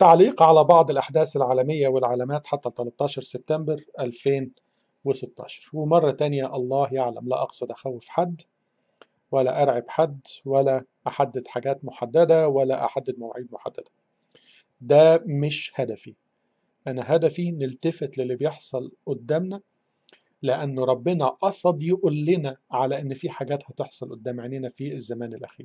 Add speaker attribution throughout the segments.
Speaker 1: تعليق على بعض الأحداث العالمية والعلامات حتى 13 سبتمبر 2016 ومرة تانية الله يعلم لا أقصد أخوف حد ولا أرعب حد ولا أحدد حاجات محددة ولا أحدد مواعيد محددة ده مش هدفي أنا هدفي نلتفت للي بيحصل قدامنا لأن ربنا قصد يقول لنا على إن في حاجات هتحصل قدام عينينا في الزمان الأخير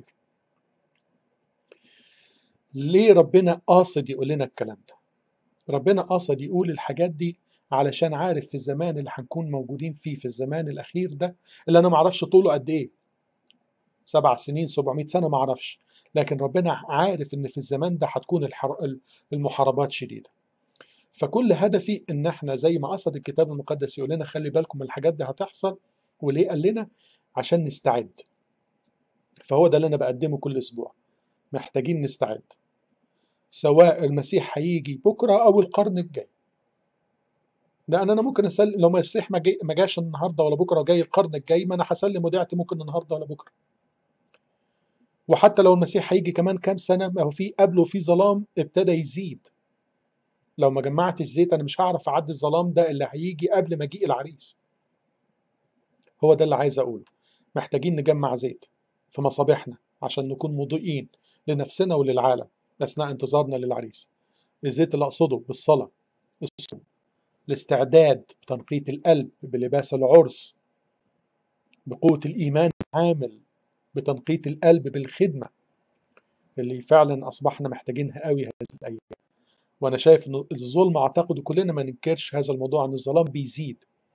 Speaker 1: ليه ربنا قاصد يقول لنا الكلام ده ربنا قاصد يقول الحاجات دي علشان عارف في الزمان اللي هنكون موجودين فيه في الزمان الأخير ده اللي أنا معرفش طوله قد إيه سبع سنين 700 سنة معرفش لكن ربنا عارف إن في الزمان ده هتكون الحر... المحاربات شديدة فكل هدفي إن إحنا زي ما قصد الكتاب المقدس يقول لنا خلي بالكم الحاجات دي هتحصل وليه قال لنا عشان نستعد فهو ده اللي أنا بقدمه كل أسبوع محتاجين نستعد سواء المسيح هيجي بكرة أو القرن الجاي لأن أنا ممكن أسلم لو المسيح ما, جاي ما جاش النهاردة ولا بكرة جاي القرن الجاي ما أنا هسلم وديعتي ممكن النهاردة ولا بكرة وحتى لو المسيح هيجي كمان كام سنة ما هو في قبله في ظلام ابتدى يزيد لو ما جمعتش زيت أنا مش هعرف أعدي الظلام ده اللي هيجي قبل مجيء العريس هو ده اللي عايز أقوله محتاجين نجمع زيت في مصابيحنا عشان نكون مضيئين لنفسنا وللعالم أثناء انتظارنا للعريس الزيت اللي أقصده بالصلاة الصوم الاستعداد بتنقية القلب بلباس العرس بقوة الإيمان العامل بتنقية القلب بالخدمة اللي فعلا أصبحنا محتاجينها قوي هذه الأيام وأنا شايف إن الظلم أعتقد كلنا ما ننكرش هذا الموضوع إن الظلام بيزيد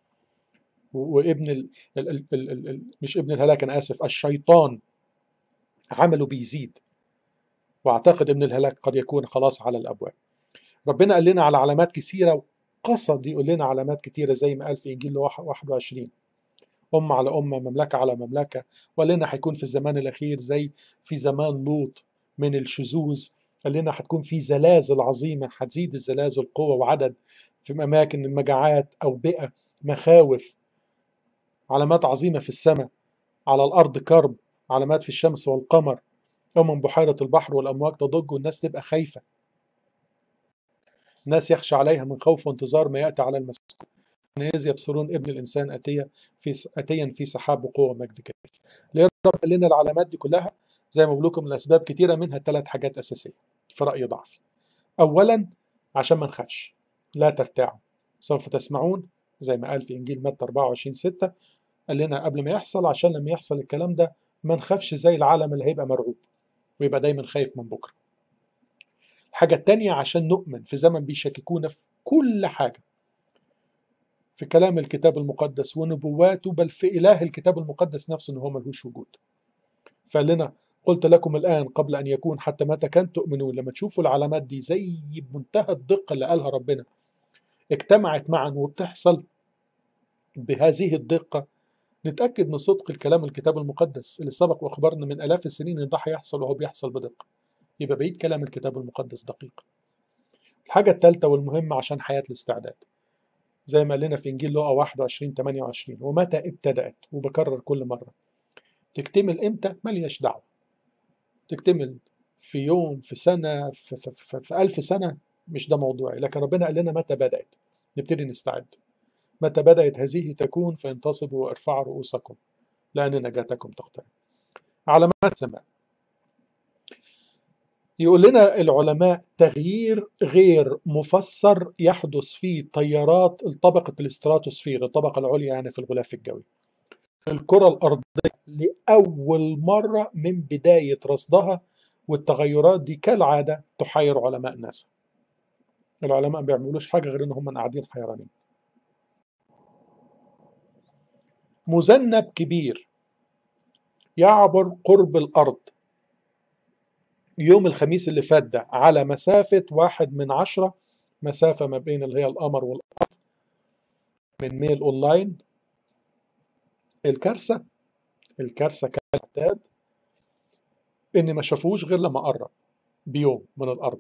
Speaker 1: وابن ال ال ال ال ال مش ابن الهلاك أنا آسف الشيطان عمله بيزيد واعتقد ان الهلاك قد يكون خلاص على الابواب ربنا قال لنا على علامات كثيره وقصد يقول لنا علامات كثيره زي ما قال في انجيل 21 أمة على أمة مملكة على مملكة وقال لنا هيكون في الزمان الأخير زي في زمان لوط من الشذوذ قال لنا هتكون في زلازل عظيمة هتزيد الزلازل قوة وعدد في أماكن المجاعات أوبئة مخاوف علامات عظيمة في السماء على الأرض كرب علامات في الشمس والقمر أمم بحيرة البحر والأمواج تضج والناس تبقى خايفة الناس يخشى عليها من خوف وانتظار ما يأتي على المسكون حينئذ يبصرون ابن الإنسان أتيا في أتيا في سحاب وقوة ومجد كثير ليه رب قال لنا العلامات دي كلها زي ما بقول لكم لأسباب كثيرة منها ثلاث حاجات أساسية في رأي ضعفي أولا عشان ما نخافش لا ترتاعوا سوف تسمعون زي ما قال في إنجيل متى 24 6 قال لنا قبل ما يحصل عشان لما يحصل الكلام ده ما نخافش زي العالم اللي هيبقى مرعوب ويبقى دايما خايف من بكره. الحاجة التانية عشان نؤمن في زمن بيشككونا في كل حاجة. في كلام الكتاب المقدس ونبواته بل في إله الكتاب المقدس نفسه إن هو ملهوش وجود. فقال لنا قلت لكم الآن قبل أن يكون حتى متى كان تؤمنون لما تشوفوا العلامات دي زي بمنتهى الدقة اللي قالها ربنا اجتمعت معا وبتحصل بهذه الدقة نتأكد من صدق الكلام الكتاب المقدس اللي سبق وأخبرنا من آلاف السنين إن ده هيحصل وهو بيحصل بدقة يبقى بعيد كلام الكتاب المقدس دقيق الحاجة الثالثة والمهمة عشان حياة الاستعداد زي ما لنا في إنجيل لوقا 21 28 ومتى ابتدأت وبكرر كل مرة تكتمل إمتى ملياش دعوة تكتمل في يوم في سنة في, في, في, في ألف سنة مش ده موضوعي لكن ربنا قال لنا متى بدأت نبتدي نستعد متى بدأت هذه تكون فانتصبوا وارفعوا رؤوسكم لأن نجاتكم تقترب علامات سماء يقول لنا العلماء تغيير غير مفسر يحدث في تيارات طبقة الاستراتوسفير الطبقة العليا يعني في الغلاف الجوي في الكرة الأرضية لأول مرة من بداية رصدها والتغيرات دي كالعادة تحير علماء ناسا العلماء ما بيعملوش حاجة غير إن هم قاعدين حيرانين مذنب كبير يعبر قرب الأرض يوم الخميس اللي فات ده على مسافة واحد من عشرة مسافة ما بين اللي هي القمر والأرض من ميل أونلاين الكارثة الكارثة كالمعتاد إن ما شافوش غير لما قرب بيوم من الأرض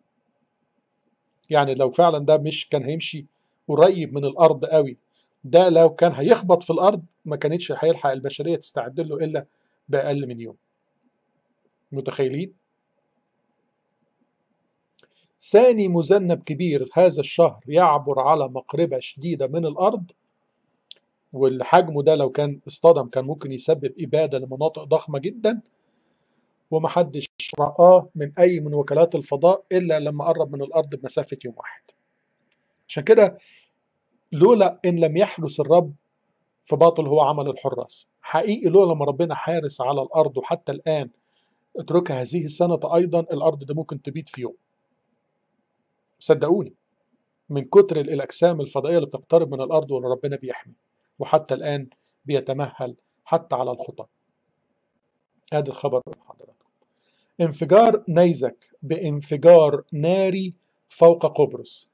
Speaker 1: يعني لو فعلا ده مش كان هيمشي قريب من الأرض قوي ده لو كان هيخبط في الارض ما كانتش هيلحق البشريه تستعد له الا باقل من يوم متخيلين ثاني مذنب كبير هذا الشهر يعبر على مقربة شديدة من الأرض والحجم ده لو كان اصطدم كان ممكن يسبب إبادة لمناطق ضخمة جدا ومحدش رآه من أي من وكالات الفضاء إلا لما قرب من الأرض بمسافة يوم واحد عشان كده لولا إن لم يحرس الرب فباطل هو عمل الحراس حقيقي لولا لما ربنا حارس على الأرض وحتى الآن اتركها هذه السنة أيضا الأرض ده ممكن تبيد في يوم صدقوني من كتر الأجسام الفضائية اللي بتقترب من الأرض واللي ربنا بيحمي وحتى الآن بيتمهل حتى على الخطى ادي الخبر من حضراتكم انفجار نيزك بانفجار ناري فوق قبرص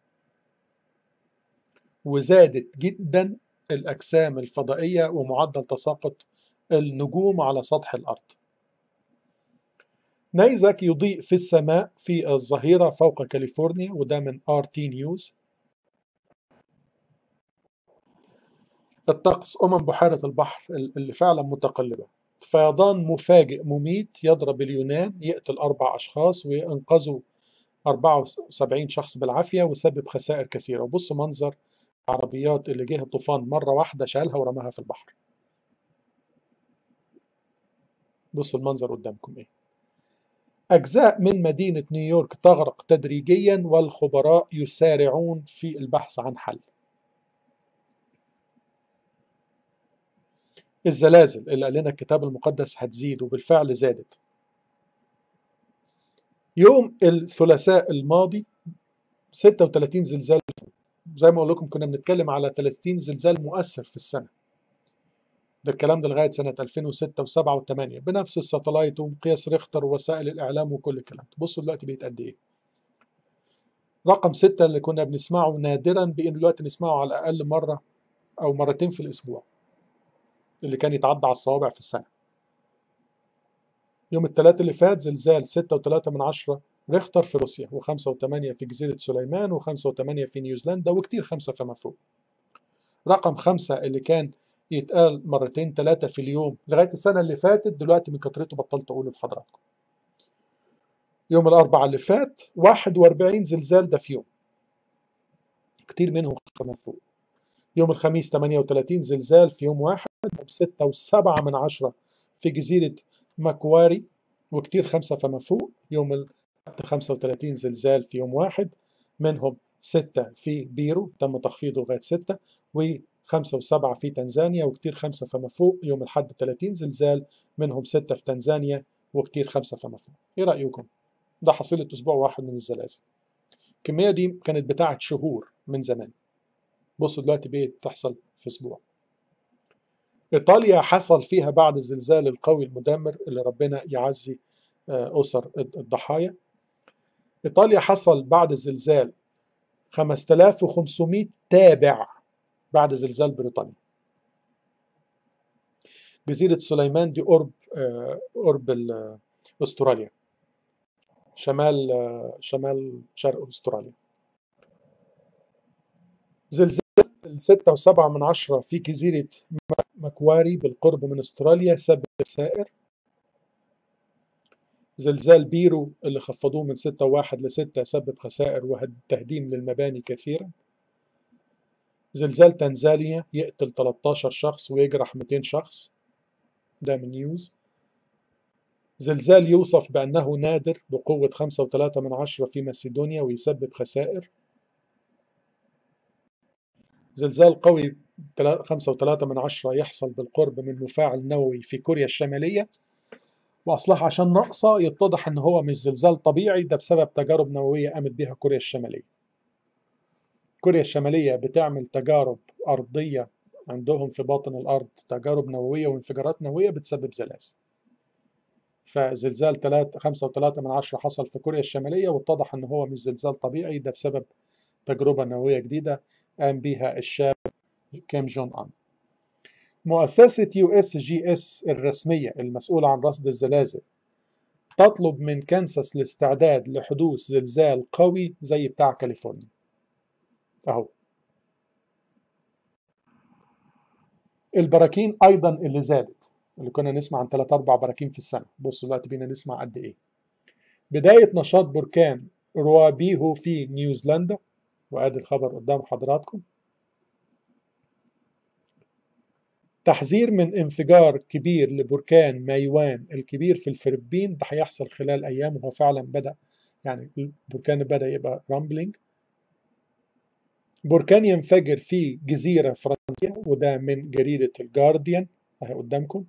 Speaker 1: وزادت جدا الأجسام الفضائية ومعدل تساقط النجوم على سطح الأرض نيزك يضيء في السماء في الظهيرة فوق كاليفورنيا وده من ار تي نيوز الطقس أمم بحيرة البحر اللي فعلا متقلبة فيضان مفاجئ مميت يضرب اليونان يقتل أربع أشخاص وينقذوا 74 شخص بالعافية وسبب خسائر كثيرة وبص منظر العربيات اللي جه الطوفان مرة واحدة شالها ورماها في البحر بص المنظر قدامكم ايه أجزاء من مدينة نيويورك تغرق تدريجيا والخبراء يسارعون في البحث عن حل الزلازل اللي قال لنا الكتاب المقدس هتزيد وبالفعل زادت يوم الثلاثاء الماضي 36 زلزال زي ما اقول لكم كنا بنتكلم على 30 زلزال مؤثر في السنه ده الكلام ده لغايه سنه 2006 و7 و8 بنفس الساتلايت ومقياس ريختر ووسائل الاعلام وكل الكلام ده بصوا دلوقتي بقت قد ايه رقم ستة اللي كنا بنسمعه نادرا بان دلوقتي نسمعه على الاقل مره او مرتين في الاسبوع اللي كان يتعدى على الصوابع في السنه يوم الثلاث اللي فات زلزال 6.3 من عشرة ريختر في روسيا و5 و8 في جزيرة سليمان و5 و8 في نيوزيلندا وكتير خمسة فما فوق رقم خمسة اللي كان يتقال مرتين ثلاثة في اليوم لغاية السنة اللي فاتت دلوقتي من كترته بطلت أقوله لحضراتكم يوم الأربعاء اللي فات 41 زلزال ده في يوم كتير منهم فما فوق يوم الخميس 38 زلزال في يوم واحد وستة وسبعة من عشرة في جزيرة ماكواري وكتير خمسة فما فوق يوم 35 زلزال في يوم واحد منهم ستة في بيرو تم تخفيضه لغاية ستة وخمسة وسبعة في تنزانيا وكتير خمسة فما فوق يوم الحد 30 زلزال منهم ستة في تنزانيا وكتير خمسة فما فوق ايه رأيكم؟ ده حصيلة أسبوع واحد من الزلازل الكمية دي كانت بتاعت شهور من زمان بصوا دلوقتي بقت تحصل في أسبوع إيطاليا حصل فيها بعد الزلزال القوي المدمر اللي ربنا يعزي أسر الضحايا إيطاليا حصل بعد الزلزال 5500 تابع بعد زلزال بريطانيا جزيرة سليمان دي قرب قرب استراليا شمال شمال شرق استراليا زلزال الستة وسبعة من عشرة في جزيرة مكواري بالقرب من استراليا سبب خسائر زلزال بيرو اللي خفضوه من 6 واحد ل 6 سبب خسائر وتهديم للمباني كثيرا زلزال تنزانيا يقتل 13 شخص ويجرح 200 شخص ده من نيوز زلزال يوصف بأنه نادر بقوة 5.3 من عشرة في مسيدونيا ويسبب خسائر زلزال قوي 5.3 من عشرة يحصل بالقرب من مفاعل نووي في كوريا الشمالية واصلها عشان ناقصه يتضح ان هو مش زلزال طبيعي ده بسبب تجارب نوويه قامت بها كوريا الشماليه. كوريا الشماليه بتعمل تجارب ارضيه عندهم في باطن الارض تجارب نوويه وانفجارات نوويه بتسبب زلازل. فزلزال 3 5.3 من عشرة حصل في كوريا الشماليه واتضح ان هو مش زلزال طبيعي ده بسبب تجربه نوويه جديده قام بها الشاب كيم جون ان. مؤسسة يو اس جي اس الرسمية المسؤولة عن رصد الزلازل تطلب من كانساس الاستعداد لحدوث زلزال قوي زي بتاع كاليفورنيا اهو البراكين ايضا اللي زادت اللي كنا نسمع عن 3 4 براكين في السنة بصوا دلوقتي بينا نسمع قد ايه بداية نشاط بركان روابيهو في نيوزيلندا وادي الخبر قدام حضراتكم تحذير من انفجار كبير لبركان مايوان الكبير في الفلبين ده هيحصل خلال ايام وهو فعلا بدا يعني البركان بدا يبقى رامبلينج بركان ينفجر في جزيرة فرنسية وده من جريدة الجارديان اهي قدامكم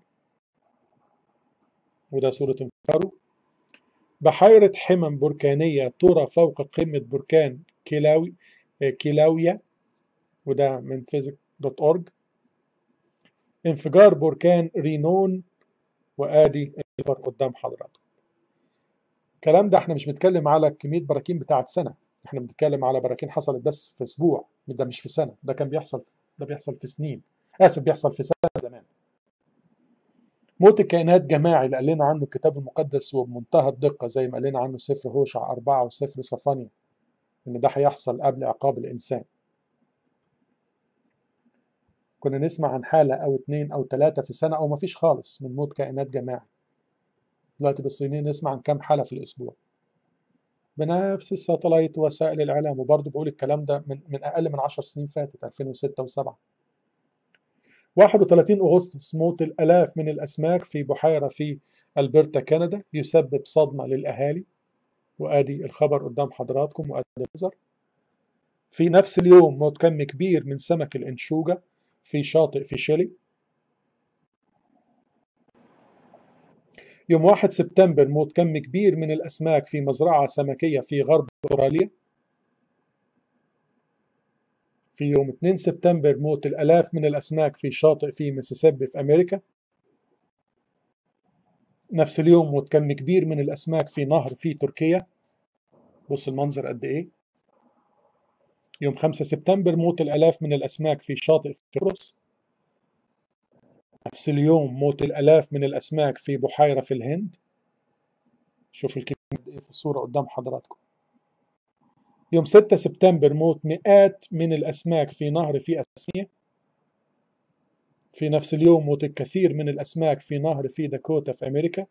Speaker 1: وده صورة انفجاره بحيرة حمم بركانية ترى فوق قمة بركان كيلاوي كيلاويا وده من فيزيك دوت اورج انفجار بركان رينون وادي الخبر قدام حضراتكم الكلام ده احنا مش بنتكلم على كمية براكين بتاعت سنة احنا بنتكلم على براكين حصلت بس في اسبوع ده مش في سنة ده كان بيحصل ده بيحصل في سنين اسف بيحصل في سنة زمان موت الكائنات جماعي اللي قال لنا عنه الكتاب المقدس وبمنتهى الدقة زي ما قال لنا عنه سفر هوشع أربعة وسفر صفانيا إن ده هيحصل قبل عقاب الإنسان كنا نسمع عن حالة أو اتنين أو تلاتة في السنة أو مفيش خالص من موت كائنات جماعي دلوقتي بالصينيين نسمع عن كام حالة في الأسبوع بنفس الساتلايت وسائل الإعلام وبرضه بقول الكلام ده من, من أقل من 10 سنين فاتت 2006 و7 31 أغسطس موت الآلاف من الأسماك في بحيرة في ألبرتا كندا يسبب صدمة للأهالي وآدي الخبر قدام حضراتكم وآدي النظر في نفس اليوم موت كم كبير من سمك الأنشوجة في شاطئ في شيلي يوم 1 سبتمبر موت كم كبير من الأسماك في مزرعة سمكية في غرب أستراليا في يوم 2 سبتمبر موت الآلاف من الأسماك في شاطئ في ميسيسيبي في أمريكا نفس اليوم موت كم كبير من الأسماك في نهر في تركيا بص المنظر قد إيه يوم 5 سبتمبر موت الآلاف من الأسماك في شاطئ في قبرص نفس اليوم موت الآلاف من الأسماك في بحيرة في الهند شوف الكمية في الصورة قدام حضراتكم يوم 6 سبتمبر موت مئات من الأسماك في نهر في أسمية في نفس اليوم موت الكثير من الأسماك في نهر في داكوتا في أمريكا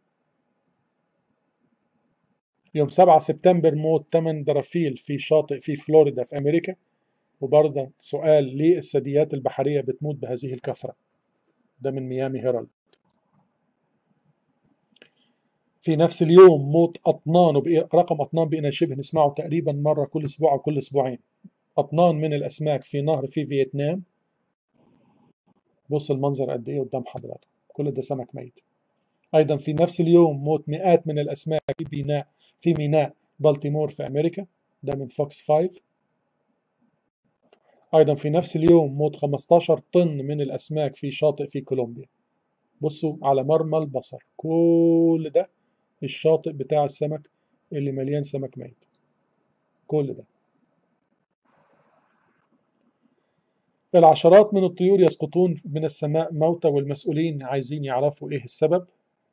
Speaker 1: يوم 7 سبتمبر موت 8 درافيل في شاطئ في فلوريدا في أمريكا وبرضه سؤال ليه الثدييات البحرية بتموت بهذه الكثرة ده من ميامي هيرالد في نفس اليوم موت أطنان رقم أطنان بقينا شبه نسمعه تقريبا مرة كل أسبوع أو كل أسبوعين أطنان من الأسماك في نهر في فيتنام بص المنظر قد إيه قدام حضراتكم كل ده سمك ميت أيضا في نفس اليوم موت مئات من الأسماك في ميناء في ميناء بالتيمور في أمريكا ده من فوكس 5 أيضا في نفس اليوم موت 15 طن من الأسماك في شاطئ في كولومبيا بصوا على مرمى البصر كل ده الشاطئ بتاع السمك اللي مليان سمك ميت كل ده العشرات من الطيور يسقطون من السماء موتى والمسؤولين عايزين يعرفوا ايه السبب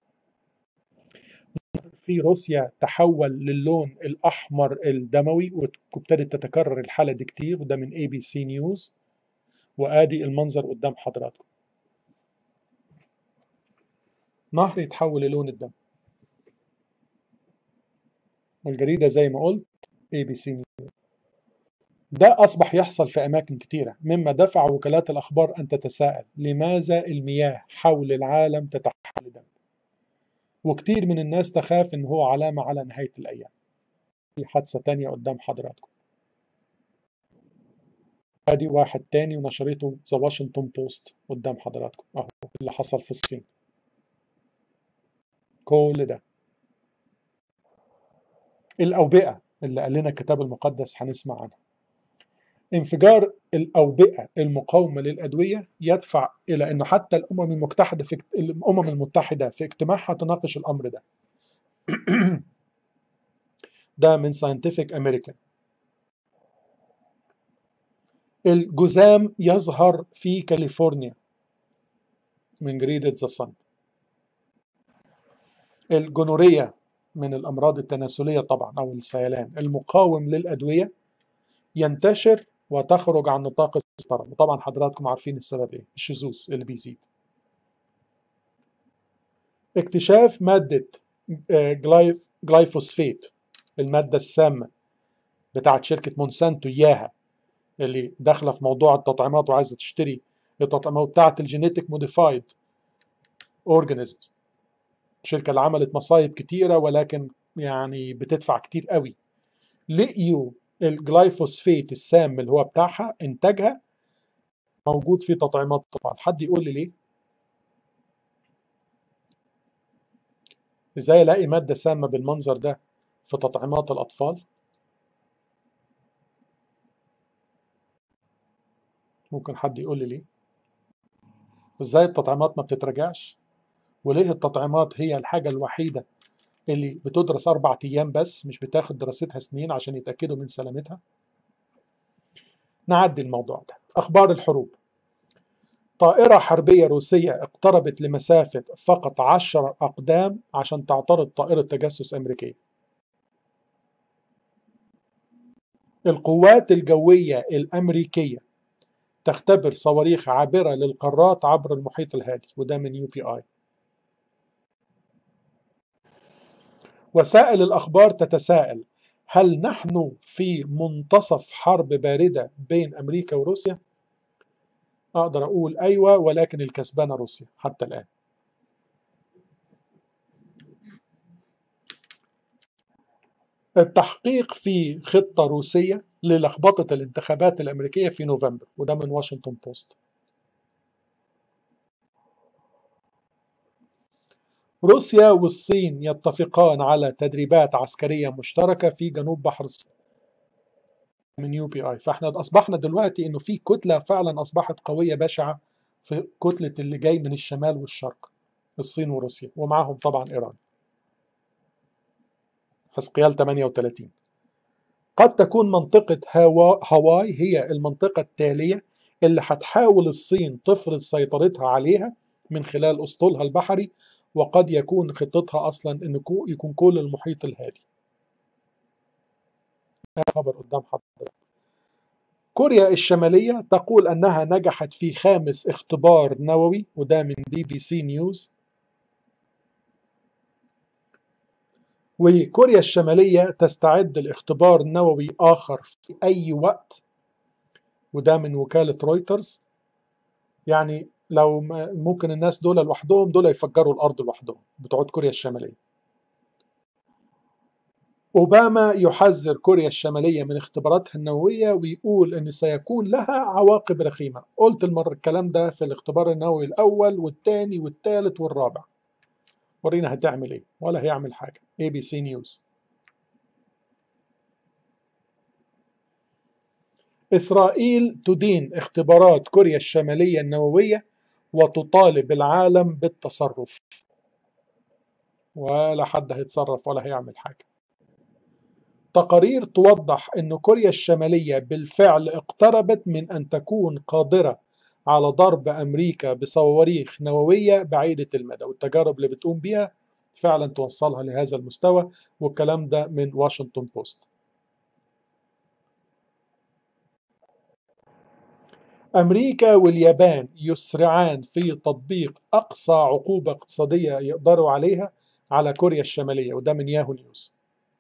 Speaker 1: في روسيا تحول للون الأحمر الدموي وابتدت تتكرر الحالة دي كتير وده من اي بي سي نيوز وادي المنظر قدام حضراتكم نهر يتحول للون الدم والجريدة زي ما قلت اي بي سي نيوز ده أصبح يحصل في أماكن كتيرة مما دفع وكالات الأخبار أن تتساءل لماذا المياه حول العالم تتحول دم وكتير من الناس تخاف ان هو علامة على نهاية الأيام في حادثة تانية قدام حضراتكم ادي واحد تاني ونشرته ذا واشنطن بوست قدام حضراتكم اهو اللي حصل في الصين كل ده الأوبئة اللي قال لنا الكتاب المقدس هنسمع عنها انفجار الأوبئة المقاومة للأدوية يدفع إلى أنه حتى الأمم المتحدة في الأمم المتحدة في اجتماعها تناقش الأمر ده. ده من ساينتفك أمريكان. الجذام يظهر في كاليفورنيا من جريدة ذا صن. الجنورية من الأمراض التناسلية طبعا أو السيلان المقاوم للأدوية ينتشر وتخرج عن نطاق السيطرة وطبعا حضراتكم عارفين السبب ايه الشذوذ اللي بيزيد اكتشاف مادة جلايف جلايفوسفيت المادة السامة بتاعت شركة مونسانتو إياها اللي داخلة في موضوع التطعيمات وعايزة تشتري التطعيمات بتاعت الجينيتك موديفايد اورجانيزمز الشركة اللي عملت مصايب كتيرة ولكن يعني بتدفع كتير قوي لقيوا الجلايفوسفيت السام اللي هو بتاعها انتاجها موجود في تطعيمات طبعا حد يقول لي ليه ازاي الاقي ماده سامه بالمنظر ده في تطعيمات الاطفال ممكن حد يقول لي ليه ازاي التطعيمات ما بتتراجعش وليه التطعيمات هي الحاجه الوحيده اللي بتدرس أربع أيام بس مش بتاخد دراستها سنين عشان يتأكدوا من سلامتها نعدي الموضوع ده أخبار الحروب طائرة حربية روسية اقتربت لمسافة فقط عشر أقدام عشان تعترض طائرة تجسس أمريكية القوات الجوية الأمريكية تختبر صواريخ عابرة للقارات عبر المحيط الهادي وده من يو بي آي وسائل الأخبار تتساءل هل نحن في منتصف حرب باردة بين أمريكا وروسيا؟ أقدر أقول أيوة ولكن الكسبانة روسيا حتى الآن التحقيق في خطة روسية للخبطة الانتخابات الأمريكية في نوفمبر وده من واشنطن بوست روسيا والصين يتفقان على تدريبات عسكرية مشتركة في جنوب بحر الصين من يو بي اي فاحنا اصبحنا دلوقتي انه في كتله فعلا اصبحت قويه بشعه في كتله اللي جاي من الشمال والشرق الصين وروسيا ومعهم طبعا ايران حسقيال 38 قد تكون منطقة هوا هاواي هي المنطقة التالية اللي هتحاول الصين تفرض سيطرتها عليها من خلال أسطولها البحري وقد يكون خطتها أصلا أن يكون كل المحيط الهادي خبر قدام حضرتك كوريا الشمالية تقول أنها نجحت في خامس اختبار نووي وده من بي بي سي نيوز وكوريا الشمالية تستعد لاختبار نووي آخر في أي وقت وده من وكالة رويترز يعني لو ممكن الناس دول لوحدهم دول يفجروا الأرض لوحدهم بتوع كوريا الشمالية أوباما يحذر كوريا الشمالية من اختباراتها النووية ويقول أن سيكون لها عواقب رخيمة قلت المرة الكلام ده في الاختبار النووي الأول والثاني والثالث والرابع ورينا هتعمل ايه ولا هيعمل حاجة اي بي سي نيوز إسرائيل تدين اختبارات كوريا الشمالية النووية وتطالب العالم بالتصرف ولا حد هيتصرف ولا هيعمل حاجة تقارير توضح أن كوريا الشمالية بالفعل اقتربت من أن تكون قادرة على ضرب أمريكا بصواريخ نووية بعيدة المدى والتجارب اللي بتقوم بيها فعلا توصلها لهذا المستوى والكلام ده من واشنطن بوست أمريكا واليابان يسرعان في تطبيق أقصى عقوبة اقتصادية يقدروا عليها على كوريا الشمالية وده من ياهو نيوز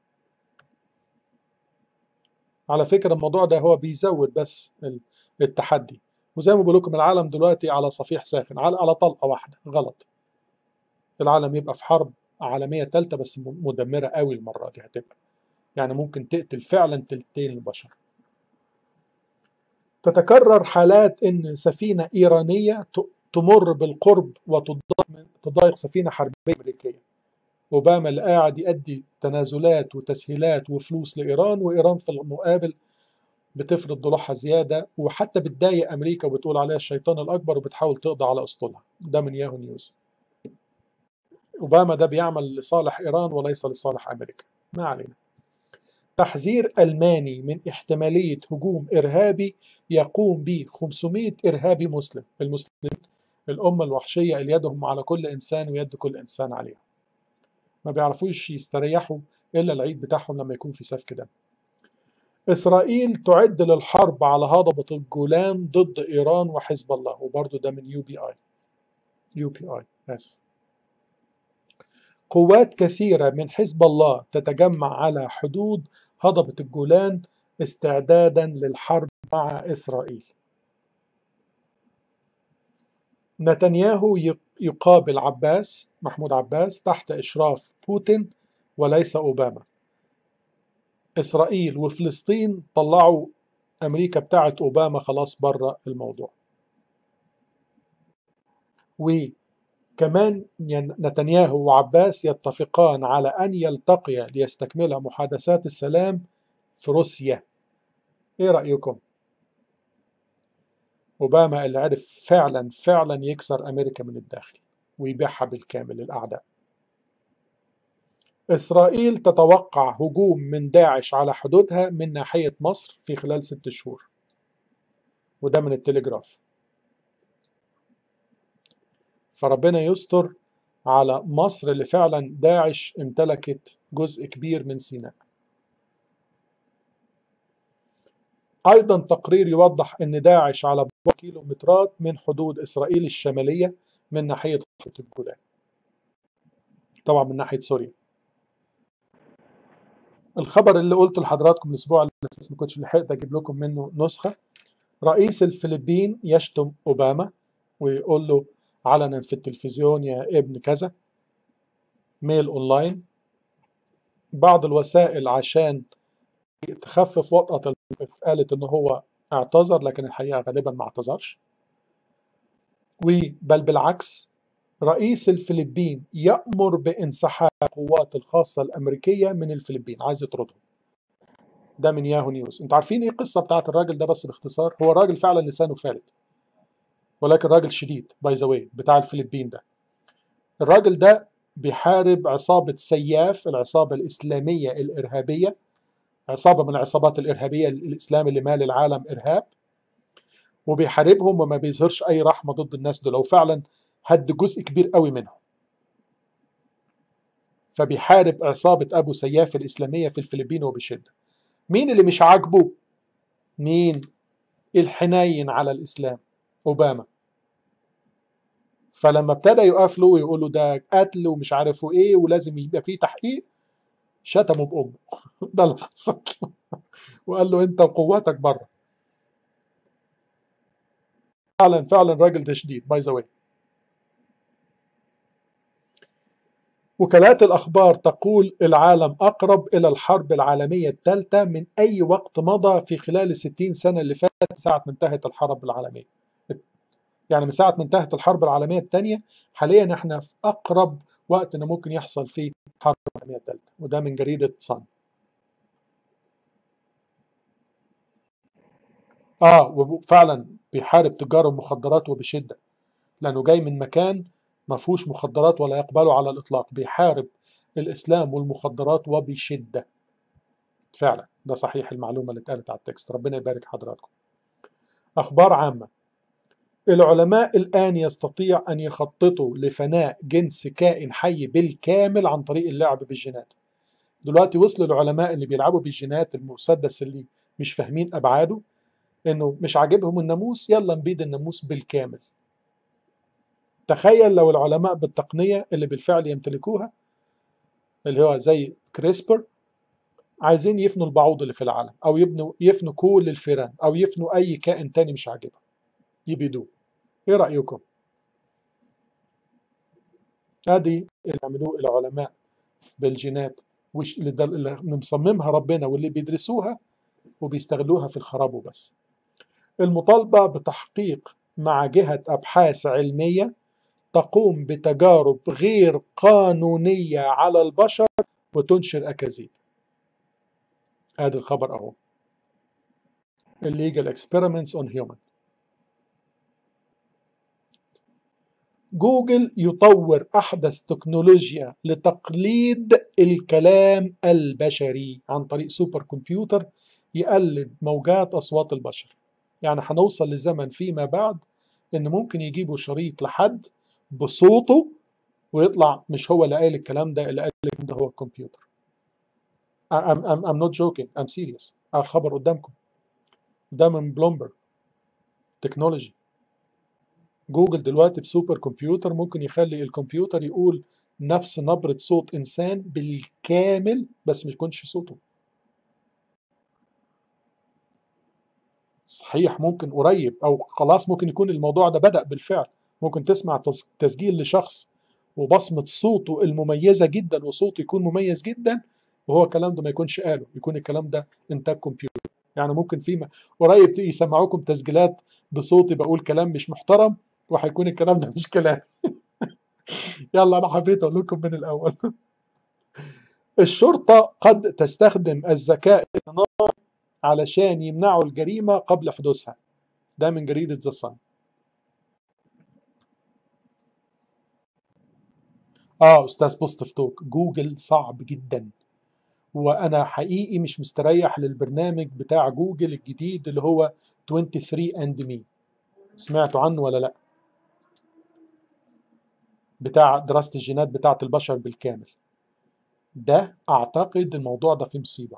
Speaker 1: على فكرة الموضوع ده هو بيزود بس التحدي وزي ما بقول لكم العالم دلوقتي على صفيح ساخن على على طلقة واحدة غلط العالم يبقى في حرب عالمية ثالثة بس مدمرة قوي المرة دي هتبقى يعني ممكن تقتل فعلا تلتين البشر تتكرر حالات ان سفينة ايرانية تمر بالقرب وتضايق سفينة حربية امريكية اوباما اللي قاعد يؤدي تنازلات وتسهيلات وفلوس لايران وايران في المقابل بتفرض ضلوعها زياده وحتى بتضايق امريكا وبتقول عليها الشيطان الاكبر وبتحاول تقضي على اسطولها ده من ياهو نيوز اوباما ده بيعمل لصالح ايران وليس لصالح امريكا ما علينا تحذير الماني من احتماليه هجوم ارهابي يقوم به 500 ارهابي مسلم المسلمين الامه الوحشيه اللي يدهم على كل انسان ويد كل انسان عليهم ما بيعرفوش يستريحوا الا العيد بتاعهم لما يكون في سفك دم إسرائيل تعد للحرب على هضبة الجولان ضد إيران وحزب الله وبرضه ده من يو بي آي يو بي آي آسف قوات كثيرة من حزب الله تتجمع على حدود هضبة الجولان استعدادا للحرب مع إسرائيل نتنياهو يقابل عباس محمود عباس تحت إشراف بوتين وليس أوباما إسرائيل وفلسطين طلعوا أمريكا بتاعت أوباما خلاص بره الموضوع وكمان نتنياهو وعباس يتفقان على أن يلتقيا ليستكملا محادثات السلام في روسيا إيه رأيكم؟ أوباما اللي عرف فعلا فعلا يكسر أمريكا من الداخل ويبيعها بالكامل للأعداء إسرائيل تتوقع هجوم من داعش على حدودها من ناحية مصر في خلال ست شهور وده من التليجراف فربنا يستر على مصر اللي فعلا داعش امتلكت جزء كبير من سيناء أيضا تقرير يوضح أن داعش على كيلومترات من حدود إسرائيل الشمالية من ناحية خط الجولان طبعا من ناحية سوريا الخبر اللي قلته لحضراتكم الأسبوع اللي فات ما كنتش لحقت أجيب لكم منه نسخة رئيس الفلبين يشتم أوباما ويقول له علنا في التلفزيون يا ابن كذا ميل أونلاين بعض الوسائل عشان تخفف وطأة الموقف قالت إن هو اعتذر لكن الحقيقة غالبا ما اعتذرش بل بالعكس رئيس الفلبين يأمر بانسحاب القوات الخاصة الأمريكية من الفلبين عايز يطردهم ده من ياهو نيوز انتوا عارفين ايه القصة بتاعت الراجل ده بس باختصار هو الراجل فعلا لسانه فالت ولكن راجل شديد باي ذا واي بتاع الفلبين ده الراجل ده بيحارب عصابة سياف العصابة الإسلامية الإرهابية عصابة من العصابات الإرهابية الإسلام اللي مال العالم إرهاب وبيحاربهم وما بيظهرش أي رحمة ضد الناس دول وفعلا هد جزء كبير قوي منهم فبيحارب عصابة أبو سياف الإسلامية في الفلبين وبشدة مين اللي مش عاجبه مين الحنين على الإسلام أوباما فلما ابتدى يقف له ويقول له ده قتل ومش عارفه ايه ولازم يبقى فيه تحقيق شتمه بأمه ده اللي حصل وقال له انت وقواتك بره فعلا فعلا راجل ده شديد باي ذا وكالات الأخبار تقول العالم أقرب إلى الحرب العالمية الثالثة من أي وقت مضى في خلال الستين سنة اللي فاتت ساعة ما انتهت الحرب العالمية يعني من ساعة ما انتهت الحرب العالمية الثانية حاليا احنا في أقرب وقت انه ممكن يحصل فيه الحرب العالمية الثالثة وده من جريدة صن اه وفعلا بيحارب تجار المخدرات وبشدة لأنه جاي من مكان ما فيهوش مخدرات ولا يقبله على الإطلاق بيحارب الإسلام والمخدرات وبشدة فعلا ده صحيح المعلومة اللي اتقالت على التكست ربنا يبارك حضراتكم أخبار عامة العلماء الآن يستطيع أن يخططوا لفناء جنس كائن حي بالكامل عن طريق اللعب بالجينات دلوقتي وصلوا العلماء اللي بيلعبوا بالجينات المسدس اللي مش فاهمين أبعاده إنه مش عاجبهم الناموس يلا نبيد الناموس بالكامل تخيل لو العلماء بالتقنية اللي بالفعل يمتلكوها اللي هو زي كريسبر عايزين يفنوا البعوض اللي في العالم او يبنوا يفنوا كل الفيران او يفنوا اي كائن تاني مش عاجبهم يبيدوه ايه رايكم ادي اللي عملوه العلماء بالجينات اللي مصممها ربنا واللي بيدرسوها وبيستغلوها في الخراب وبس المطالبة بتحقيق مع جهة أبحاث علمية تقوم بتجارب غير قانونية على البشر وتنشر أكاذيب هذا الخبر أهو illegal experiments on human جوجل يطور أحدث تكنولوجيا لتقليد الكلام البشري عن طريق سوبر كمبيوتر يقلد موجات أصوات البشر يعني هنوصل لزمن فيما بعد إن ممكن يجيبوا شريط لحد بصوته ويطلع مش هو اللي قايل الكلام ده اللي قال ده هو الكمبيوتر I'm, I'm, I'm not joking I'm serious الخبر قدامكم ده من بلومبرج تكنولوجي جوجل دلوقتي بسوبر كمبيوتر ممكن يخلي الكمبيوتر يقول نفس نبرة صوت إنسان بالكامل بس ما يكونش صوته صحيح ممكن قريب او خلاص ممكن يكون الموضوع ده بدأ بالفعل ممكن تسمع تسجيل لشخص وبصمة صوته المميزة جدا وصوته يكون مميز جدا وهو الكلام ده ما يكونش قاله يكون الكلام ده انتاج كمبيوتر يعني ممكن في قريب يسمعوكم تسجيلات بصوتي بقول كلام مش محترم وهيكون الكلام ده مش كلام يلا انا حبيت اقول لكم من الاول الشرطة قد تستخدم الذكاء الاصطناعي علشان يمنعوا الجريمة قبل حدوثها ده من جريدة ذا صن اه استاذ بوستف توك جوجل صعب جدا وانا حقيقي مش مستريح للبرنامج بتاع جوجل الجديد اللي هو 23 اند مي سمعتوا عنه ولا لا بتاع دراسة الجينات بتاعة البشر بالكامل ده اعتقد الموضوع ده فيه مصيبة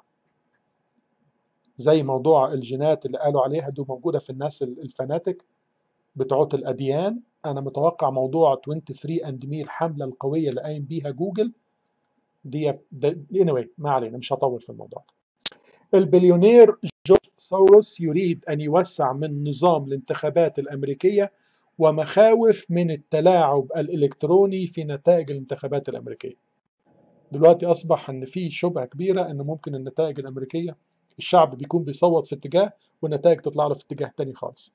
Speaker 1: زي موضوع الجينات اللي قالوا عليها دي موجودة في الناس الفناتك بتوع الأديان أنا متوقع موضوع 23 أند مي الحملة القوية اللي قايم بيها جوجل دي anyway ما علينا مش هطول في الموضوع البليونير جورج سوروس يريد أن يوسع من نظام الانتخابات الأمريكية ومخاوف من التلاعب الإلكتروني في نتائج الانتخابات الأمريكية دلوقتي أصبح أن في شبهة كبيرة أن ممكن النتائج الأمريكية الشعب بيكون بيصوت في اتجاه والنتائج تطلع له في اتجاه تاني خالص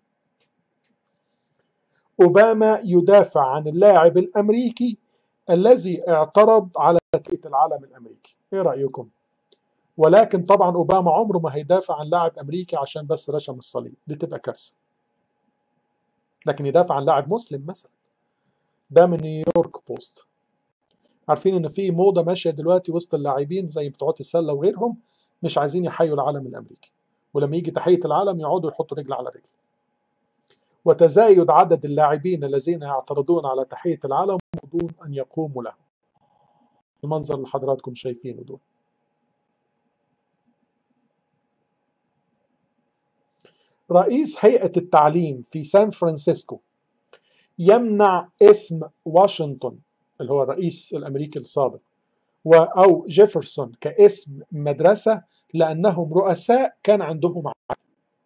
Speaker 1: أوباما يدافع عن اللاعب الأمريكي الذي اعترض على تأتية العلم الأمريكي إيه رأيكم؟ ولكن طبعا أوباما عمره ما هيدافع عن لاعب أمريكي عشان بس رشم الصليب دي تبقى كارثة لكن يدافع عن لاعب مسلم مثلا ده من نيويورك بوست عارفين ان في موضه ماشيه دلوقتي وسط اللاعبين زي بتوع السله وغيرهم مش عايزين يحيوا العلم الامريكي ولما يجي تحيه العلم يقعدوا يحطوا رجل على رجل وتزايد عدد اللاعبين الذين يعترضون على تحيه العلم دون ان يقوموا له المنظر اللي حضراتكم شايفينه دول رئيس هيئة التعليم في سان فرانسيسكو يمنع اسم واشنطن اللي هو الرئيس الأمريكي السابق أو جيفرسون كاسم مدرسة لأنهم رؤساء كان عندهم عدد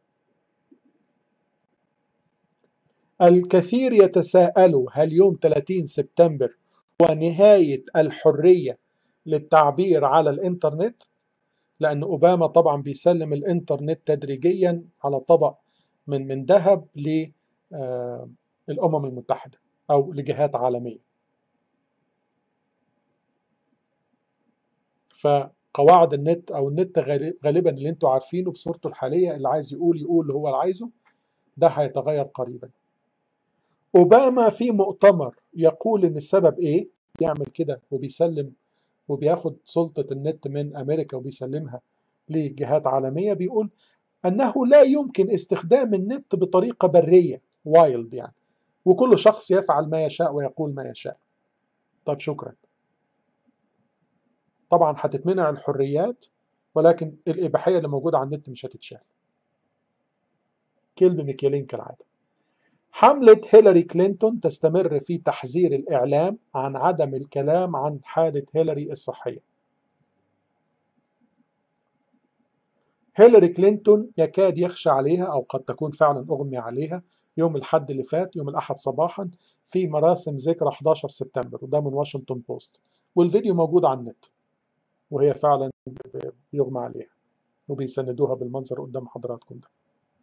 Speaker 1: الكثير يتساءلوا هل يوم 30 سبتمبر هو نهاية الحرية للتعبير على الإنترنت لأن أوباما طبعا بيسلم الإنترنت تدريجيا على طبق من من ذهب للأمم المتحدة أو لجهات عالمية فقواعد النت أو النت غالبا اللي انتوا عارفينه بصورته الحالية اللي عايز يقول يقول اللي هو اللي عايزه ده هيتغير قريبا أوباما في مؤتمر يقول إن السبب إيه يعمل كده وبيسلم وبياخد سلطة النت من أمريكا وبيسلمها لجهات عالمية بيقول أنه لا يمكن استخدام النت بطريقة برية وايلد يعني وكل شخص يفعل ما يشاء ويقول ما يشاء طيب شكرا طبعا هتتمنع الحريات ولكن الإباحية اللي موجودة على النت مش هتتشال كلب ميكيلين كالعادة حملة هيلاري كلينتون تستمر في تحذير الإعلام عن عدم الكلام عن حالة هيلاري الصحية. هيلاري كلينتون يكاد يخشى عليها أو قد تكون فعلا أغمي عليها يوم الحد اللي فات يوم الأحد صباحا في مراسم ذكرى 11 سبتمبر وده من واشنطن بوست والفيديو موجود على النت وهي فعلا بيغمى عليها وبيسندوها بالمنظر قدام حضراتكم ده.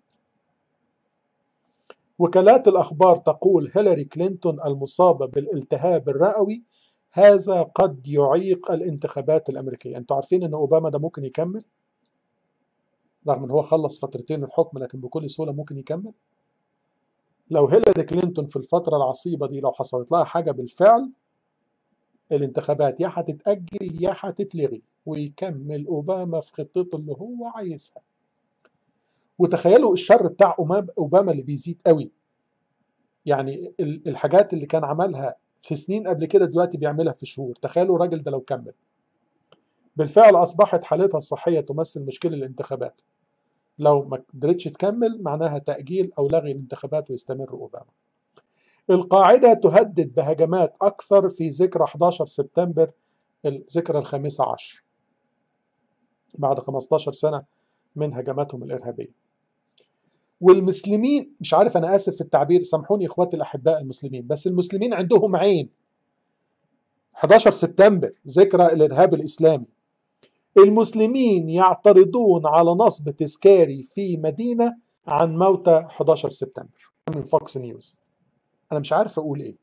Speaker 1: وكالات الأخبار تقول هيلاري كلينتون المصابة بالالتهاب الرئوي هذا قد يعيق الانتخابات الأمريكية أنتوا عارفين أن أوباما ده ممكن يكمل رغم أن هو خلص فترتين الحكم لكن بكل سهولة ممكن يكمل لو هيلاري كلينتون في الفترة العصيبة دي لو حصلت لها حاجة بالفعل الانتخابات يا هتتأجل يا هتتلغي ويكمل أوباما في خطته اللي هو عايزها وتخيلوا الشر بتاع اوباما اللي بيزيد قوي يعني الحاجات اللي كان عملها في سنين قبل كده دلوقتي بيعملها في شهور تخيلوا الراجل ده لو كمل بالفعل اصبحت حالتها الصحيه تمثل مشكله الانتخابات لو ما قدرتش تكمل معناها تاجيل او لغي الانتخابات ويستمر اوباما القاعده تهدد بهجمات اكثر في ذكرى 11 سبتمبر الذكرى الخامسة عشر بعد 15 سنه من هجماتهم الارهابيه والمسلمين مش عارف انا اسف في التعبير سامحوني اخواتي الاحباء المسلمين بس المسلمين عندهم عين 11 سبتمبر ذكرى الارهاب الاسلامي المسلمين يعترضون على نصب تذكاري في مدينه عن موتى 11 سبتمبر من فوكس نيوز انا مش عارف اقول ايه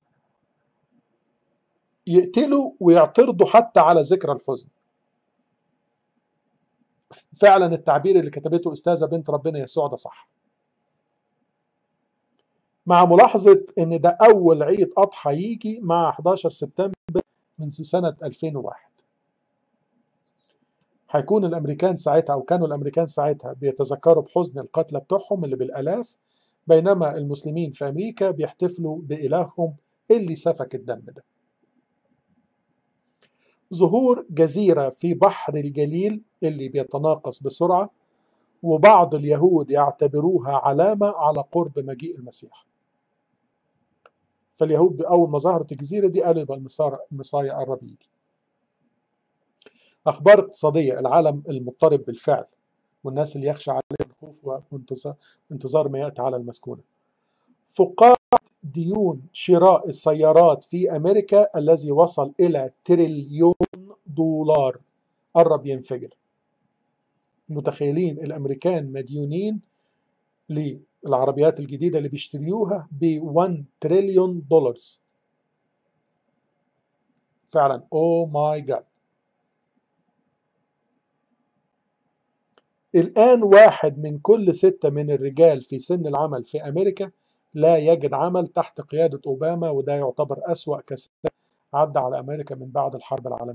Speaker 1: يقتلوا ويعترضوا حتى على ذكرى الحزن فعلا التعبير اللي كتبته استاذه بنت ربنا يسوع ده صح مع ملاحظه ان ده اول عيد اضحى يجي مع 11 سبتمبر من سنه 2001 هيكون الامريكان ساعتها او كانوا الامريكان ساعتها بيتذكروا بحزن القتلى بتوعهم اللي بالالاف بينما المسلمين في امريكا بيحتفلوا بالههم اللي سفك الدم ده ظهور جزيرة في بحر الجليل اللي بيتناقص بسرعة وبعض اليهود يعتبروها علامة على قرب مجيء المسيح فاليهود أول ما ظهرت الجزيرة دي قالوا يبقى المصايا قرب يجي أخبار اقتصادية العالم المضطرب بالفعل والناس اللي يخشى عليهم الخوف وانتظار ما يأتي على المسكونة فقاعة ديون شراء السيارات في أمريكا الذي وصل إلى تريليون دولار قرب ينفجر متخيلين الأمريكان مديونين للعربيات الجديدة اللي بيشتريوها ب 1 تريليون دولار فعلا او ماي جاد الآن واحد من كل ستة من الرجال في سن العمل في أمريكا لا يجد عمل تحت قيادة أوباما وده يعتبر أسوأ كساد عدى على أمريكا من بعد الحرب العالمية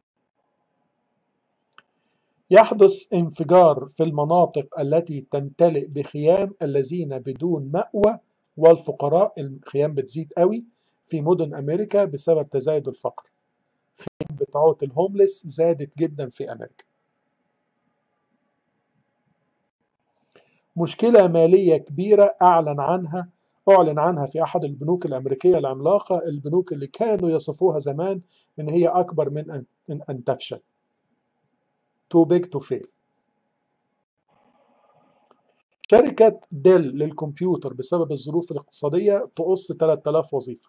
Speaker 1: يحدث انفجار في المناطق التي تمتلئ بخيام الذين بدون مأوى والفقراء الخيام بتزيد قوي في مدن أمريكا بسبب تزايد الفقر خيام بتاعت الهوملس زادت جدا في أمريكا مشكلة مالية كبيرة أعلن عنها أعلن عنها في أحد البنوك الأمريكية العملاقة البنوك اللي كانوا يصفوها زمان إن هي أكبر من أن, من أن تفشل too big to fail شركة ديل للكمبيوتر بسبب الظروف الاقتصادية تقص 3000 وظيفة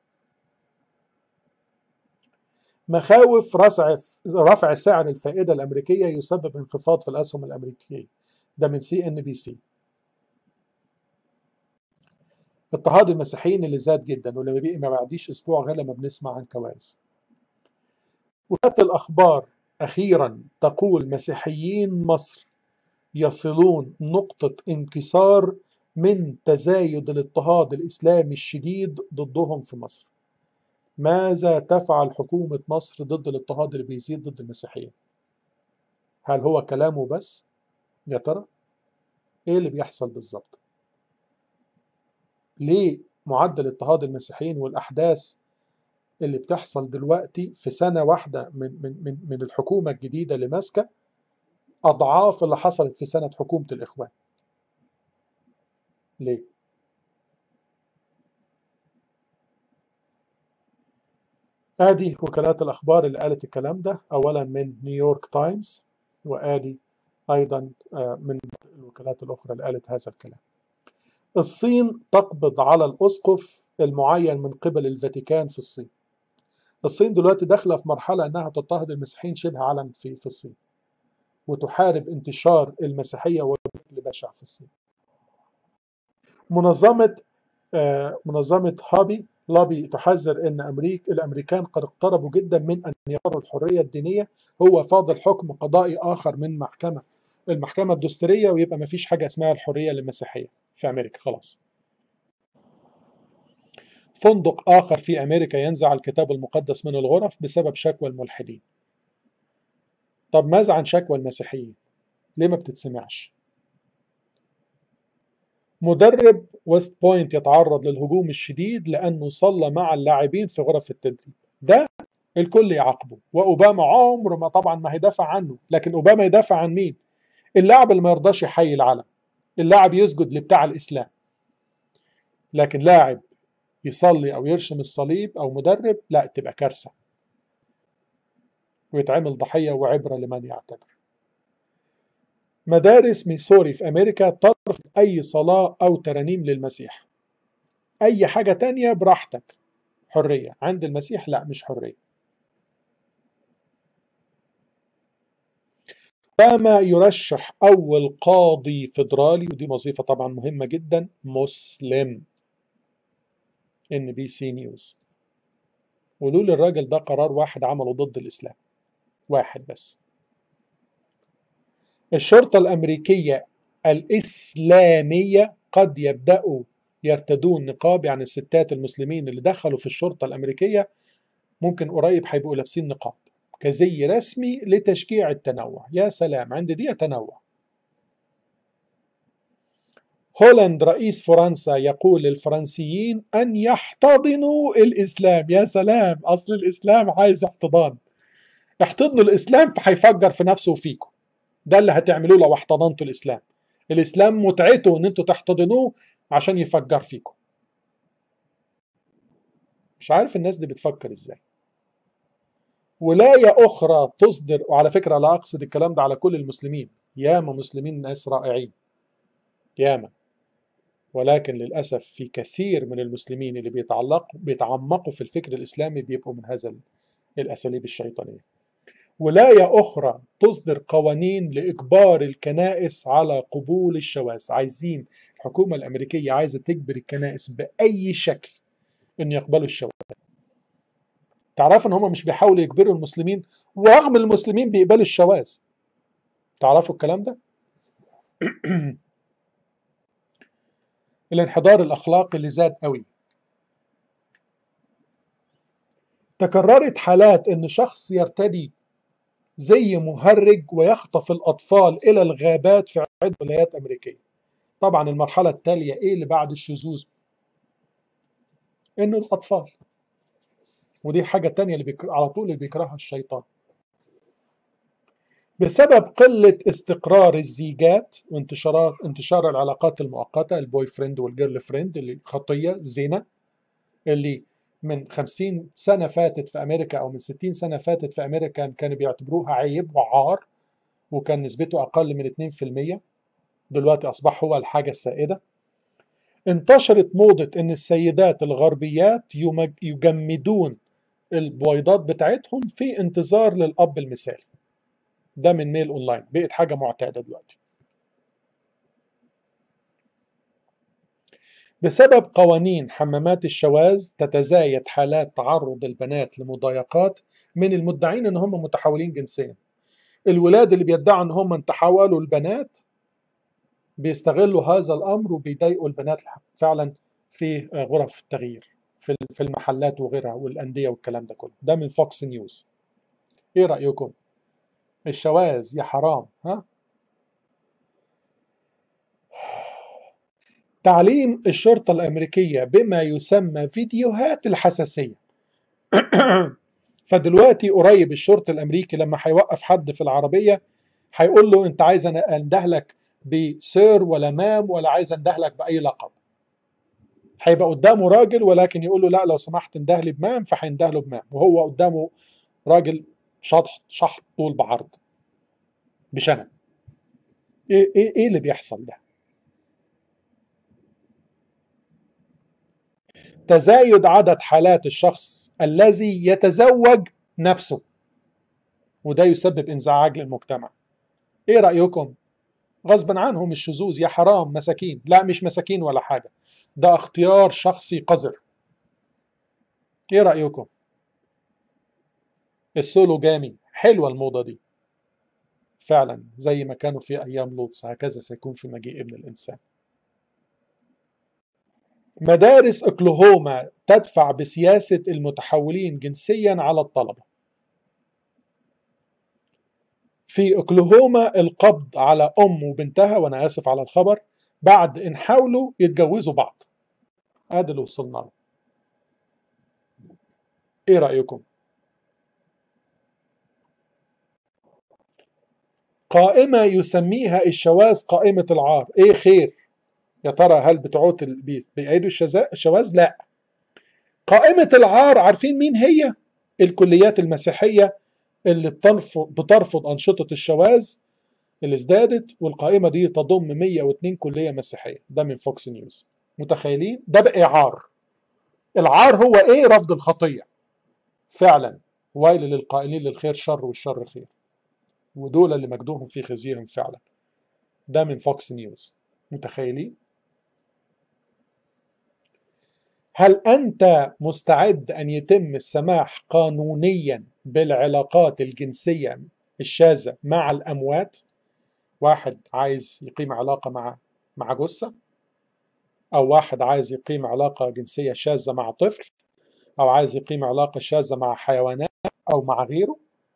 Speaker 1: مخاوف رفع رفع سعر الفائدة الأمريكية يسبب انخفاض في الأسهم الأمريكية ده من سي ان بي سي اضطهاد المسيحيين اللي زاد جدا واللي بيجي ما بعديش اسبوع غير لما بنسمع عن كوارث وكالة الاخبار اخيرا تقول مسيحيين مصر يصلون نقطة انكسار من تزايد الاضطهاد الاسلامي الشديد ضدهم في مصر ماذا تفعل حكومة مصر ضد الاضطهاد اللي بيزيد ضد المسيحيين هل هو كلامه بس يا ترى ايه اللي بيحصل بالظبط ليه معدل اضطهاد المسيحيين والاحداث اللي بتحصل دلوقتي في سنه واحده من من من, من الحكومه الجديده اللي ماسكه اضعاف اللي حصلت في سنه حكومه الاخوان ليه ادي وكالات الاخبار اللي قالت الكلام ده اولا من نيويورك تايمز وادي ايضا من الوكالات الاخرى اللي قالت هذا الكلام الصين تقبض على الاسقف المعين من قبل الفاتيكان في الصين الصين دلوقتي داخله في مرحله انها تضطهد المسيحيين شبه علن في في الصين وتحارب انتشار المسيحيه وبشكل بشع في الصين منظمه آه منظمه هابي لابي تحذر ان امريكا الامريكان قد اقتربوا جدا من ان يروا الحريه الدينيه هو فاضل حكم قضائي اخر من محكمه المحكمه الدستوريه ويبقى ما فيش حاجه اسمها الحريه للمسيحيه في امريكا خلاص فندق اخر في امريكا ينزع الكتاب المقدس من الغرف بسبب شكوى الملحدين طب ماذا عن شكوى المسيحيين ليه ما بتتسمعش مدرب ويست بوينت يتعرض للهجوم الشديد لانه صلى مع اللاعبين في غرف التدريب ده الكل يعاقبه واوباما عمره ما طبعا ما هيدافع عنه لكن اوباما يدافع عن مين اللاعب اللي ما يرضاش يحيي العلم اللاعب يسجد لبتاع الاسلام لكن لاعب يصلي او يرشم الصليب او مدرب لا تبقى كارثه ويتعمل ضحيه وعبره لمن يعتبر مدارس ميسوري في أمريكا ترفض أي صلاة أو ترانيم للمسيح أي حاجة تانية براحتك حرية عند المسيح لا مش حرية كما يرشح أول قاضي فيدرالي ودي وظيفة طبعا مهمة جدا مسلم ان بي سي نيوز قولوا لي الراجل ده قرار واحد عمله ضد الإسلام واحد بس الشرطة الأمريكية الإسلامية قد يبدأوا يرتدون نقاب يعني الستات المسلمين اللي دخلوا في الشرطة الأمريكية ممكن قريب هيبقوا لابسين نقاب كزي رسمي لتشجيع التنوع يا سلام عند دي تنوع هولاند رئيس فرنسا يقول للفرنسيين أن يحتضنوا الإسلام يا سلام أصل الإسلام عايز احتضان احتضنوا الإسلام فهيفجر في نفسه وفيكم ده اللي هتعملوه لو احتضنتوا الإسلام الإسلام متعته إن أنتوا تحتضنوه عشان يفجر فيكم مش عارف الناس دي بتفكر إزاي ولاية أخرى تصدر وعلى فكرة لا أقصد الكلام ده على كل المسلمين ياما مسلمين ناس رائعين ياما ولكن للأسف في كثير من المسلمين اللي بيتعلقوا بيتعمقوا في الفكر الإسلامي بيبقوا من هذا الأساليب الشيطانية ولاية أخرى تصدر قوانين لإجبار الكنائس على قبول الشواذ عايزين الحكومة الأمريكية عايزة تجبر الكنائس بأي شكل إن يقبلوا الشواذ تعرفوا إن هم مش بيحاولوا يجبروا المسلمين ورغم المسلمين بيقبلوا الشواذ تعرفوا الكلام ده؟ الانحدار الأخلاقي اللي زاد قوي تكررت حالات ان شخص يرتدي زي مهرج ويخطف الاطفال الى الغابات في عده ولايات امريكيه طبعا المرحله التاليه ايه اللي بعد الشذوذ انه الاطفال ودي حاجه تانية اللي بيكره على طول اللي بيكرهها الشيطان بسبب قلة استقرار الزيجات وانتشارات انتشار العلاقات المؤقتة البوي فريند والجيرل فريند اللي خطية زنا اللي من 50 سنة فاتت في أمريكا أو من 60 سنة فاتت في أمريكا كانوا بيعتبروها عيب وعار وكان نسبته أقل من 2% دلوقتي أصبح هو الحاجة السائدة انتشرت موضة إن السيدات الغربيات يجمدون البويضات بتاعتهم في انتظار للأب المثالي ده من ميل أونلاين بقت حاجة معتادة دلوقتي بسبب قوانين حمامات الشواذ تتزايد حالات تعرض البنات لمضايقات من المدعين ان هم متحولين جنسيا الولاد اللي بيدعوا ان هم تحولوا البنات بيستغلوا هذا الامر وبيضايقوا البنات فعلا في غرف التغيير في في المحلات وغيرها والانديه والكلام ده كله ده من فوكس نيوز ايه رايكم الشواذ يا حرام ها تعليم الشرطة الأمريكية بما يسمى فيديوهات الحساسية فدلوقتي قريب الشرطة الأمريكي لما هيوقف حد في العربية هيقول له أنت عايز أنا أندهلك بسير ولا مام ولا عايز أندهلك بأي لقب هيبقى قدامه راجل ولكن يقول له لا لو سمحت اندهلي بمام فهيندهله بمام وهو قدامه راجل شطح شحط طول بعرض بشنب ايه ايه ايه اللي بيحصل ده تزايد عدد حالات الشخص الذي يتزوج نفسه وده يسبب انزعاج للمجتمع ايه رايكم غصبا عنهم الشذوذ يا حرام مساكين لا مش مساكين ولا حاجه ده اختيار شخصي قذر ايه رايكم السولو جامي حلوه الموضه دي فعلا زي ما كانوا في ايام لوط هكذا سيكون في مجيء ابن الانسان مدارس اوكلاهوما تدفع بسياسه المتحولين جنسيا على الطلبه في اوكلاهوما القبض على ام وبنتها وانا اسف على الخبر بعد ان حاولوا يتجوزوا بعض ادي اللي وصلنا له ايه رايكم قائمة يسميها الشواذ قائمة العار ايه خير يا ترى هل بتوعات بيأيدوا الشواذ لا قائمة العار عارفين مين هي الكليات المسيحية اللي بترفض, بترفض أنشطة الشواذ اللي ازدادت والقائمة دي تضم 102 كلية مسيحية ده من فوكس نيوز متخيلين ده بقى عار العار هو ايه رفض الخطية فعلا ويل للقائلين للخير شر والشر خير ودول اللي مجدوهم في خزيهم فعلا ده من فوكس نيوز متخيلين هل أنت مستعد أن يتم السماح قانونيا بالعلاقات الجنسية الشاذة مع الأموات؟ واحد عايز يقيم علاقة مع مع جثة أو واحد عايز يقيم علاقة جنسية شاذة مع طفل أو عايز يقيم علاقة شاذة مع حيوانات أو مع غيره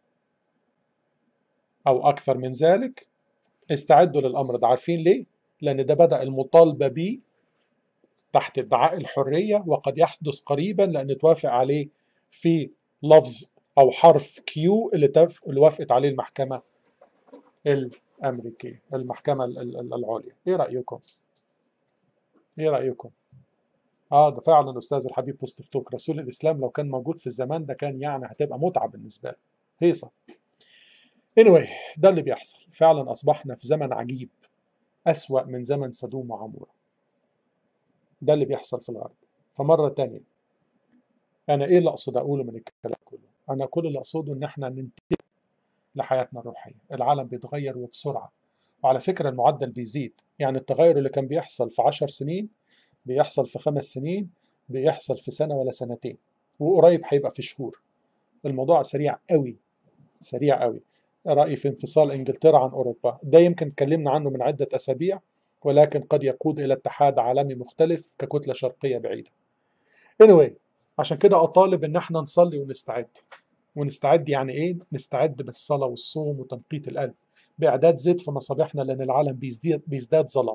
Speaker 1: أو أكثر من ذلك استعدوا للأمر ده عارفين ليه؟ لأن ده بدأ المطالبة بيه تحت ادعاء الحرية وقد يحدث قريبا لأن توافق عليه في لفظ أو حرف كيو اللي, تف... اللي وافقت عليه المحكمة الأمريكية المحكمة العليا إيه رأيكم؟ إيه رأيكم؟ آه ده فعلا أستاذ الحبيب بوستفتوك رسول الإسلام لو كان موجود في الزمان ده كان يعني هتبقى متعة بالنسبة له هيصة anyway ده اللي بيحصل فعلا أصبحنا في زمن عجيب أسوأ من زمن سدوم وعمورة ده اللي بيحصل في الغرب فمرة تانية أنا إيه اللي أقصد أقوله من الكلام كله أنا كل اللي أقصده إن إحنا ننتبه لحياتنا الروحية العالم بيتغير وبسرعة وعلى فكرة المعدل بيزيد يعني التغير اللي كان بيحصل في عشر سنين بيحصل في خمس سنين بيحصل في سنة ولا سنتين وقريب هيبقى في شهور الموضوع سريع قوي سريع قوي رأيي في انفصال إنجلترا عن أوروبا ده يمكن اتكلمنا عنه من عدة أسابيع ولكن قد يقود إلى اتحاد عالمي مختلف ككتلة شرقية بعيدة anyway عشان كده أطالب إن احنا نصلي ونستعد ونستعد يعني إيه؟ نستعد بالصلاة والصوم وتنقية القلب بإعداد زيت في مصابيحنا لأن العالم بيزداد, بيزداد ظلام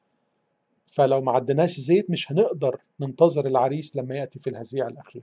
Speaker 1: فلو ما عدناش زيت مش هنقدر ننتظر العريس لما يأتي في الهزيع الأخير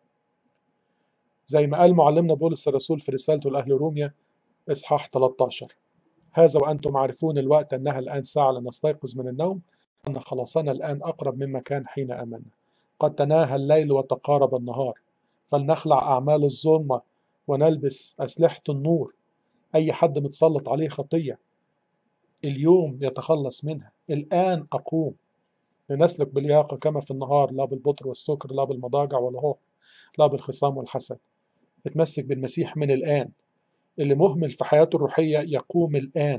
Speaker 1: زي ما قال معلمنا بولس الرسول في رسالته لأهل روميا إصحاح 13 هذا وأنتم عارفون الوقت أنها الآن ساعة لنستيقظ من النوم أن خلاصنا الآن أقرب مما كان حين أمنا قد تناهى الليل وتقارب النهار فلنخلع أعمال الظلمة ونلبس أسلحة النور أي حد متسلط عليه خطية اليوم يتخلص منها الآن أقوم لنسلك بالياقة كما في النهار لا بالبطر والسكر لا بالمضاجع والهوح لا بالخصام والحسد اتمسك بالمسيح من الآن اللي مهمل في حياته الروحية يقوم الآن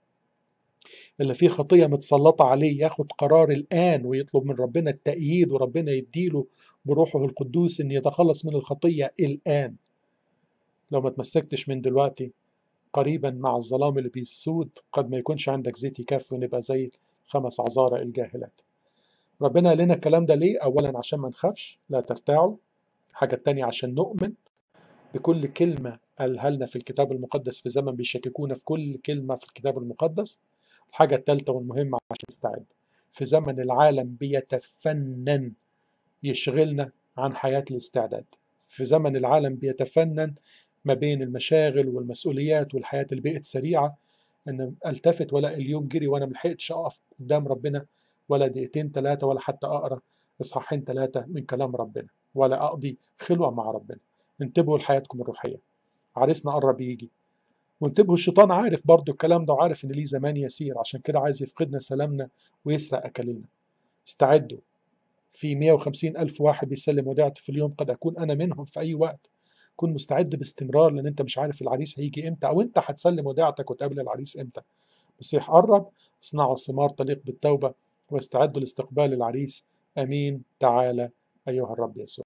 Speaker 1: اللي فيه خطية متسلطة عليه ياخد قرار الآن ويطلب من ربنا التأييد وربنا يديله بروحه القدوس إن يتخلص من الخطية الآن لو ما تمسكتش من دلوقتي قريبا مع الظلام اللي بيسود قد ما يكونش عندك زيت يكفي ونبقى زي خمس عذارى الجاهلات ربنا قال لنا الكلام ده ليه؟ أولا عشان ما نخافش لا ترتاعوا الحاجة التانية عشان نؤمن بكل كلمة قالها لنا في الكتاب المقدس في زمن بيشككونا في كل كلمة في الكتاب المقدس الحاجة الثالثة والمهمة عشان نستعد في زمن العالم بيتفنن يشغلنا عن حياة الاستعداد في زمن العالم بيتفنن ما بين المشاغل والمسؤوليات والحياة اللي بقت سريعة ان التفت ولا اليوم جري وانا ملحقتش اقف قدام ربنا ولا دقيقتين ثلاثة ولا حتى اقرا اصحاحين ثلاثة من كلام ربنا ولا اقضي خلوة مع ربنا انتبهوا لحياتكم الروحية عريسنا قرب يجي وانتبهوا الشيطان عارف برضو الكلام ده وعارف ان ليه زمان يسير عشان كده عايز يفقدنا سلامنا ويسرق اكلنا استعدوا في 150 ألف واحد بيسلم وديعته في اليوم قد أكون أنا منهم في أي وقت كن مستعد باستمرار لأن أنت مش عارف العريس هيجي إمتى أو أنت هتسلم وديعتك وتقابل العريس إمتى المسيح قرب اصنعوا ثمار تليق بالتوبة واستعدوا لاستقبال العريس أمين تعالى أيها الرب يسوع